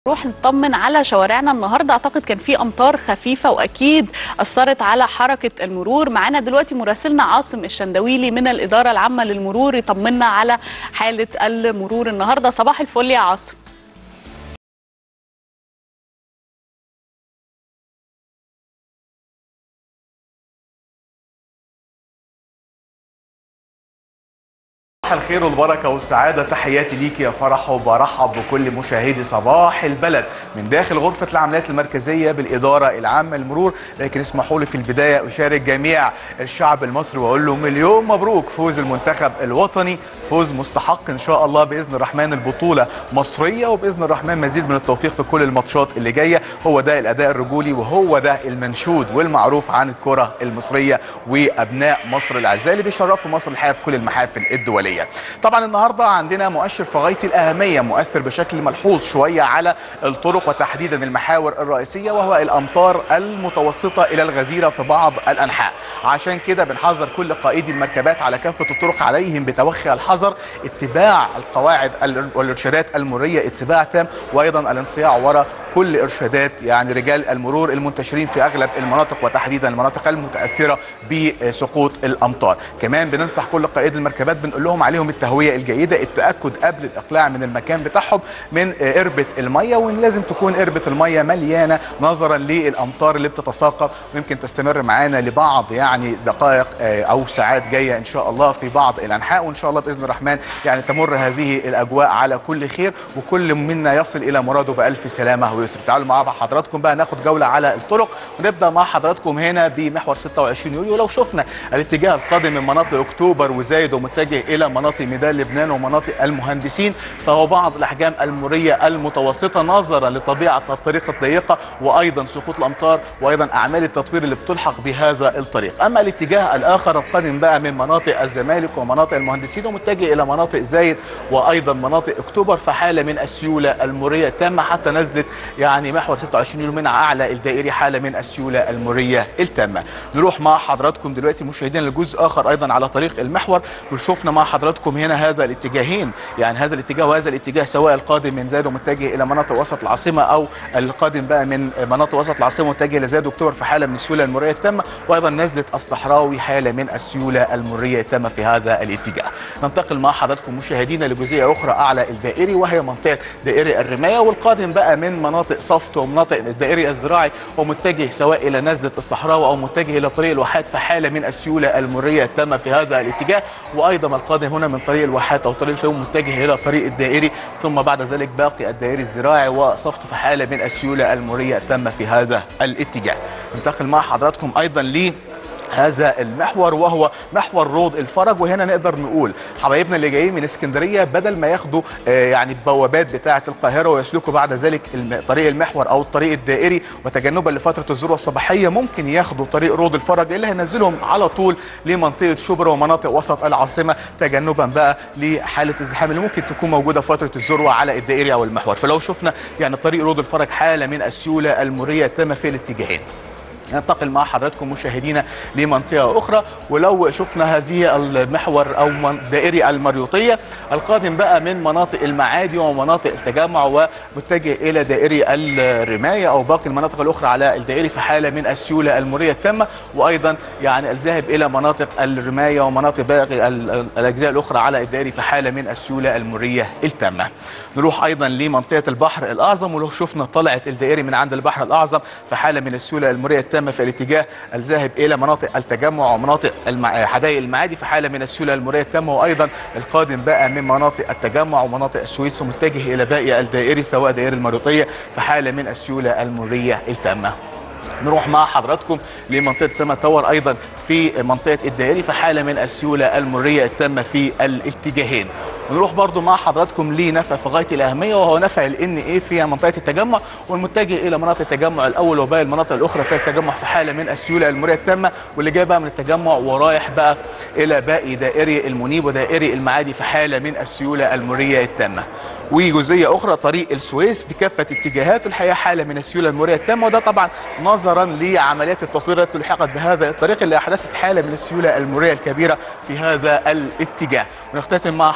نروح نطمن على شوارعنا النهارده اعتقد كان في امطار خفيفه واكيد اثرت على حركه المرور معانا دلوقتي مراسلنا عاصم الشندويلي من الاداره العامه للمرور يطمنا على حاله المرور النهارده صباح الفل يا عاصم صباح الخير والبركة والسعادة تحياتي ليك يا فرح وبرحب بكل مشاهدي صباح البلد من داخل غرفة العمليات المركزية بالإدارة العامة للمرور لكن اسمحوا لي في البداية أشارك جميع الشعب المصري وأقول له مليون مبروك فوز المنتخب الوطني فوز مستحق إن شاء الله بإذن الرحمن البطولة مصرية وبإذن الرحمن مزيد من التوفيق في كل الماتشات اللي جاية هو ده الأداء الرجولي وهو ده المنشود والمعروف عن الكرة المصرية وأبناء مصر الأعزاء اللي بيشرفوا مصر الحقيقة في كل المحافل الدولية طبعا النهارده عندنا مؤشر في غايه الاهميه مؤثر بشكل ملحوظ شويه على الطرق وتحديدا المحاور الرئيسيه وهو الامطار المتوسطه الى الغزيره في بعض الانحاء عشان كده بنحذر كل قائدي المركبات على كافه الطرق عليهم بتوخي الحذر اتباع القواعد والارشادات المريه اتباع تام وايضا الانصياع وراء كل ارشادات يعني رجال المرور المنتشرين في اغلب المناطق وتحديدا المناطق المتاثره بسقوط الامطار كمان بننصح كل قائد المركبات بنقول لهم عليهم التهويه الجيده التاكد قبل الاقلاع من المكان بتاعهم من قربه الميه وان لازم تكون قربه الميه مليانه نظرا للامطار اللي بتتساقط ممكن تستمر معانا لبعض يعني دقائق او ساعات جايه ان شاء الله في بعض الانحاء وان شاء الله باذن الرحمن يعني تمر هذه الاجواء على كل خير وكل منا يصل الى مراده بالف سلامه ويسر تعالوا مع حضراتكم بقى ناخد جوله على الطرق ونبدا مع حضراتكم هنا بمحور 26 يوليو لو شفنا الاتجاه القادم من مناطق اكتوبر وزايد ومتجه الى مناطق ميدان لبنان ومناطق المهندسين فهو بعض الاحجام المريه المتوسطه نظرا لطبيعه الطريق الضيقه وايضا سقوط الامطار وايضا اعمال التطوير اللي بتلحق بهذا الطريق اما الاتجاه الاخر القادم بقى من مناطق الزمالك ومناطق المهندسين ومتجه الى مناطق زايد وايضا مناطق اكتوبر فحاله من السيوله المريه تامه حتى نزلت يعني محور 26 يوليو من اعلى الدائري حاله من السيوله المريه التامه نروح مع حضراتكم دلوقتي مشاهدينا لجزء اخر ايضا على طريق المحور وشفنا مع حضراتكم هنا هذا الاتجاهين يعني هذا الاتجاه وهذا الاتجاه سواء القادم من زايد ومتجه الى مناطق وسط العاصمه او القادم بقى من مناطق وسط العاصمه متجه الى زايد اكتوبر في حاله من السيوله المريه التامه وايضا نزله الصحراوي حاله من السيوله المريه التامه في هذا الاتجاه ننتقل مع حضراتكم مشاهدينا لجزئيه اخرى اعلى الدائري وهي منطقه دائري الرمايه والقادم بقى من مناطق صفت ومناطق الدائري الزراعي ومتجه سواء الى نزله الصحراوي او متجه الى طريق الواحات في حاله من السيوله المريه التامه في هذا الاتجاه وايضا القادم هنا من طريق الواحات او طريق الفيوم متجه الى طريق الدائري ثم بعد ذلك باقي الدائري الزراعي وصفت في حاله من السيوله المريه التامه في هذا الاتجاه ننتقل مع حضراتكم ايضا ل هذا المحور وهو محور روض الفرج وهنا نقدر نقول حبايبنا اللي جايين من اسكندريه بدل ما ياخدوا يعني البوابات بتاعه القاهره ويسلكوا بعد ذلك طريق المحور او الطريق الدائري وتجنبا لفتره الذروه الصباحيه ممكن ياخدوا طريق روض الفرج اللي هينزلهم على طول لمنطقه شبرا ومناطق وسط العاصمه تجنبا بقى لحاله الزحام اللي ممكن تكون موجوده في فتره الذروه على الدائري او المحور فلو شفنا يعني طريق روض الفرج حاله من السيوله المريه التامه في الاتجاهين ننتقل مع حضراتكم مشاهدينا لمنطقه اخرى ولو شفنا هذه المحور او دائري المريوطيه القادم بقى من مناطق المعادي ومناطق التجمع ومتجه الى دائري الرمايه او باقي المناطق الاخرى على الدائري في حاله من السيوله المريه التامه وايضا يعني الذاهب الى مناطق الرمايه ومناطق باقي الاجزاء الاخرى على الدائري في حاله من السيوله المريه التامه. نروح ايضا لمنطقه البحر الاعظم ولو شفنا طلعت الدائري من عند البحر الاعظم في حاله من السيوله المريه التامه في الاتجاه الذاهب الى مناطق التجمع ومناطق المع... حدائق المعادي في حاله من السيوله المريه التامه وايضا القادم بقى من مناطق التجمع ومناطق السويس ومتجه الى باقي الدائري سواء دائري المريوطيه في حاله من السيوله المريه التامه. نروح مع حضراتكم لمنطقه سما تاور ايضا في منطقه الدائري في حاله من السيوله المريه التامه في الاتجاهين ونروح برضو مع حضراتكم لنفع في غايه الاهميه وهو نفع الان ايه في منطقه التجمع والمتجه الى مناطق التجمع الاول وباقي المناطق الاخرى في التجمع في حاله من السيوله المريه التامه واللي جاي بقى من التجمع ورايح بقى الى باقي دائري المنيب ودائري المعادي في حاله من السيوله المريه التامه وجزئيه اخرى طريق السويس بكافه اتجاهاته الحقيقه حاله من السيوله المريه التامه وده طبعا نظرا لعمليات التطوير التي لحقت بهذا الطريق اللي احدثت حاله من السيوله المريه الكبيره في هذا الاتجاه ونختتم مع حضراتكم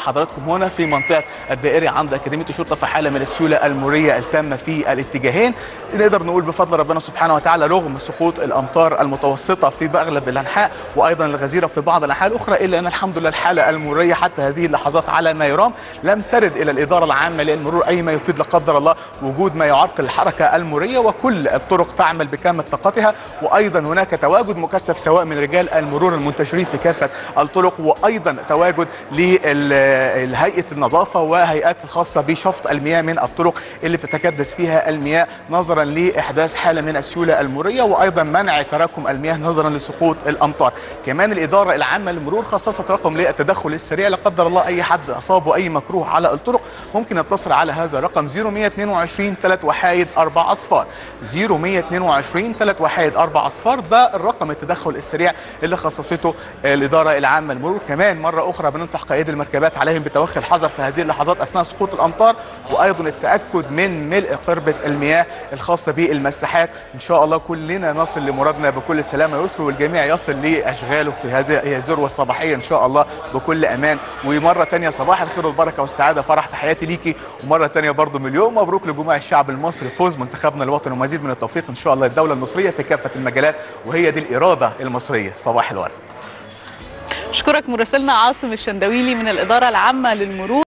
هنا في منطقه الدائري عند اكاديميه الشرطه في حاله من السيوله المريه التامه في الاتجاهين نقدر نقول بفضل ربنا سبحانه وتعالى رغم سقوط الامطار المتوسطه في اغلب الانحاء وايضا الغزيره في بعض الانحاء الاخرى الا ان الحمد لله الحاله المريه حتى هذه اللحظات على ما يرام لم ترد الى الاداره العامه للمرور اي ما يفيد لا قدر الله وجود ما يعرقل الحركه المريه وكل الطرق تعمل بكامل طاقتها وايضا هناك تواجد مكثف سواء من رجال المرور المنتشرين في كافه الطرق وايضا تواجد لهيئه النظافه وهيئات الخاصه بشفط المياه من الطرق اللي بتتكدس فيها المياه نظرا لاحداث حاله من السيوله المريه وايضا منع تراكم المياه نظرا لسقوط الامطار كمان الاداره العامه للمرور خصصت رقم للتدخل السريع لا قدر الله اي حد اصابه اي مكروه على الطرق ممكن يتصل على هذا الرقم 0122 3 وحايد 4 اصفار 0122 3 وحايد 4 اصفار ده الرقم التدخل السريع اللي خصصته الاداره العامه للمرور كمان مره اخرى بننصح قائدي المركبات عليهم بتوخي الحذر في هذه اللحظات اثناء سقوط الامطار وايضا التاكد من ملء قربه المياه الخاصه بالمساحات ان شاء الله كلنا نصل لمرادنا بكل سلامه ويسر والجميع يصل لاشغاله في هذه الذروه الصباحيه ان شاء الله بكل امان ومره ثانيه صباح الخير والبركه والسعاده فرح تحياتي ليكي ومره ثانيه برضو مليون مبروك لجموع الشعب المصري فوز منتخبنا الوطني ومزيد من التوفيق ان شاء الله الدوله المصريه في كافه المجالات وهي دي الاراده المصريه صباح الورد اشكرك مراسلنا عاصم الشندويلي من الاداره العامه للمرور